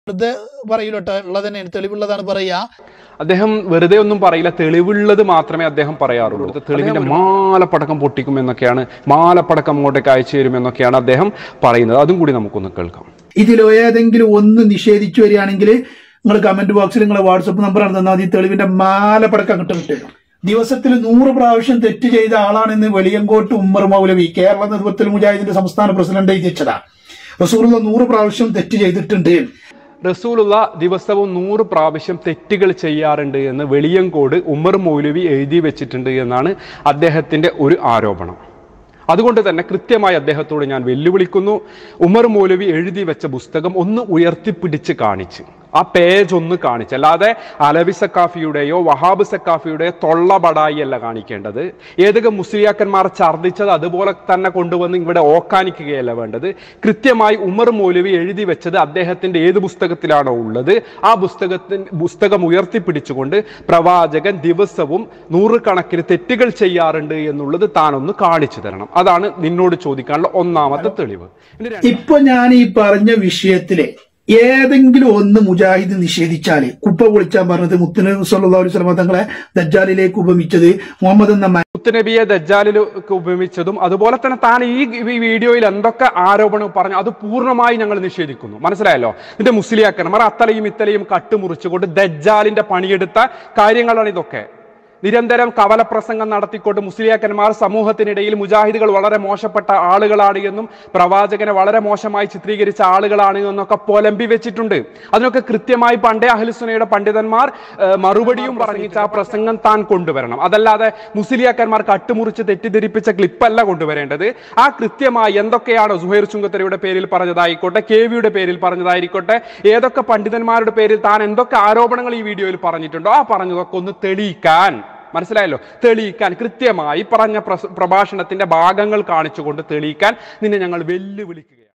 വെറുതെ പറയൂലട്ടോ ഉള്ളതന്നെ തെളിവുള്ളതാണ് പറയാ അദ്ദേഹം വെറുതെ ഒന്നും പറയില്ല തെളിവുള്ളത് മാത്രമേ അദ്ദേഹം പറയാറുള്ളൂ ഇത് തെളിവിന്റെ മാലപ്പടക്കം പൊട്ടിക്കും എന്നൊക്കെയാണ് മാലപ്പടക്കം അങ്ങോട്ടേക്ക് അയച്ചു തരും എന്നൊക്കെയാണ് അദ്ദേഹം പറയുന്നത് അതും കൂടി നമുക്കൊന്ന് കേൾക്കാം ഇതിലോ ഏതെങ്കിലും ഒന്ന് നിഷേധിച്ചു വരികയാണെങ്കിൽ നിങ്ങൾ കമന്റ് ബോക്സിൽ നിങ്ങളെ വാട്സപ്പ് നമ്പർ ആണ് തന്നാൽ മതി തെളിവിന്റെ മാലപ്പടക്കം അങ്ങോട്ട് കിട്ടും ദിവസത്തിൽ നൂറ് പ്രാവശ്യം തെറ്റ് ചെയ്ത ആളാണെന്ന് വെളിയങ്കോട്ട് ഉമ്മർ മൗലവി കേരള നേതൃത്വത്തിൽ മുജാഹിദിന്റെ സംസ്ഥാന പ്രസിഡന്റ് എഴുതിച്ചതാ റസൂറുള്ള നൂറ് പ്രാവശ്യം തെറ്റ് ചെയ്തിട്ടുണ്ട് റസൂലുള്ള ദിവസവും നൂറ് പ്രാവശ്യം തെറ്റുകൾ ചെയ്യാറുണ്ട് എന്ന് വെളിയങ്കോട് ഉമർ മൗലവി എഴുതി വെച്ചിട്ടുണ്ട് എന്നാണ് അദ്ദേഹത്തിന്റെ ഒരു ആരോപണം അതുകൊണ്ട് തന്നെ കൃത്യമായി അദ്ദേഹത്തോട് ഞാൻ വെല്ലുവിളിക്കുന്നു ഉമർ മൗലവി എഴുതി വെച്ച പുസ്തകം ഒന്ന് ഉയർത്തിപ്പിടിച്ച് കാണിച്ച് ആ പേജ് ഒന്ന് കാണിച്ച് അല്ലാതെ അലവി സക്കാഫിയുടെയോ വഹാബ് സക്കാഫിയുടെയോ തൊള്ള ബടായി അല്ല കാണിക്കേണ്ടത് ഏതൊക്കെ മുസ്ലിയാക്കന്മാർ ഛർദ്ദിച്ചത് അതുപോലെ തന്നെ കൊണ്ടുവന്ന് ഇവിടെ ഓക്കാനിക്കുകയല്ല വേണ്ടത് കൃത്യമായി ഉമർ മൗലവി എഴുതി വെച്ചത് അദ്ദേഹത്തിന്റെ ഏത് പുസ്തകത്തിലാണോ ഉള്ളത് ആ പുസ്തകത്തിന് പുസ്തകം ഉയർത്തിപ്പിടിച്ചുകൊണ്ട് പ്രവാചകൻ ദിവസവും നൂറുകണക്കിന് തെറ്റുകൾ ചെയ്യാറുണ്ട് എന്നുള്ളത് താനൊന്ന് കാണിച്ചു തരണം അതാണ് നിന്നോട് ചോദിക്കാനുള്ള ഒന്നാമത്തെ തെളിവ് ഇനി രണ്ടാ- ഇപ്പൊ ഞാൻ ഈ പറഞ്ഞ വിഷയത്തിലെ ഏതെങ്കിലും ഒന്ന് മുജാഹിദ് നിഷേധിച്ചാല് കുപ്പ പൊളിച്ചാൻ പറഞ്ഞത് മുത്തനബി സല്ലല്ലാഹു അലൈഹി വസല്ലം തങ്ങളെ ദജ്ജാലിലേക്ക് ഉപമിച്ചത് മുഹമ്മദ് എന്ന മ- മുത്തുനബിയെ ദജ്ജാലിലേക്ക് ഉപമിച്ചതും അതുപോലെ തന്നെ താൻ ഈ ഈ വീഡിയോയിൽ എന്തൊക്കെ ആരോപണം പറഞ്ഞു അത് പൂർണ്ണമായി ഞങ്ങൾ നിഷേധിക്കുന്നു മനസ്സിലായല്ലോ ഇതിന്റെ മുസ്ലിയാക്കന്മാർ അത്തലയും ഇത്തലയും കട്ടുമുറിച്ചുകൊണ്ട് ദജ്ജാലിന്റെ പണിയെടുത്ത കാര്യങ്ങളാണ് ഇതൊക്കെ നിരന്തരം കവലപ്രസംഗം നടത്തിക്കൊണ്ട് മുസ്ലിയാക്കന്മാർ സമൂഹത്തിനിടയിൽ മുജാഹിദുകൾ വളരെ മോശപ്പെട്ട ആളുകളാണ് എന്നും പ്രവാചകനെ വളരെ മോശമായി ചിത്രീകരിച്ച ആളുകളാണ് എന്നൊക്കെ പൊലമ്പി വെച്ചിട്ടുണ്ട് അതിനൊക്കെ കൃത്യമായി പണ്ടേ അഹ്ലുസുനയുടെ പണ്ഡിതന്മാർ ഏഹ്, മറുപടിയും പറഞ്ഞിട്ട് ആ പ്രസംഗം താൻ കൊണ്ടുവരണം അതല്ലാതെ മുസ്ലിയാക്കന്മാർ കട്ടുമുറിച്ച് തെറ്റിദ്ധരിപ്പിച്ച ക്ലിപ്പല്ല കൊണ്ടുവരേണ്ടത് ആ കൃത്യമായി എന്തൊക്കെയാണോ സുഹൈർ ചുങ്കത്തരയുടെ പേരിൽ പറഞ്ഞതായിക്കോട്ടെ കെ വിയുടെ പേരിൽ പറഞ്ഞതായിരിക്കോട്ടെ ഏതൊക്കെ പണ്ഡിതന്മാരുടെ പേരിൽ താൻ എന്തൊക്കെ ആരോപണങ്ങൾ ഈ വീഡിയോയിൽ പറഞ്ഞിട്ടുണ്ടോ ആ പറഞ്ഞതൊക്കെ ഒന്ന് തെളിയിക്കാൻ മനസ്സിലായല്ലോ തെളിയിക്കാൻ കൃത്യമായി പറഞ്ഞ പ്രസ- പ്രഭാഷണത്തിന്റെ ഭാഗങ്ങൾ കാണിച്ചുകൊണ്ട് തെളിയിക്കാൻ നിന്നെ ഞങ്ങൾ വെല്ലുവിളിക്കുക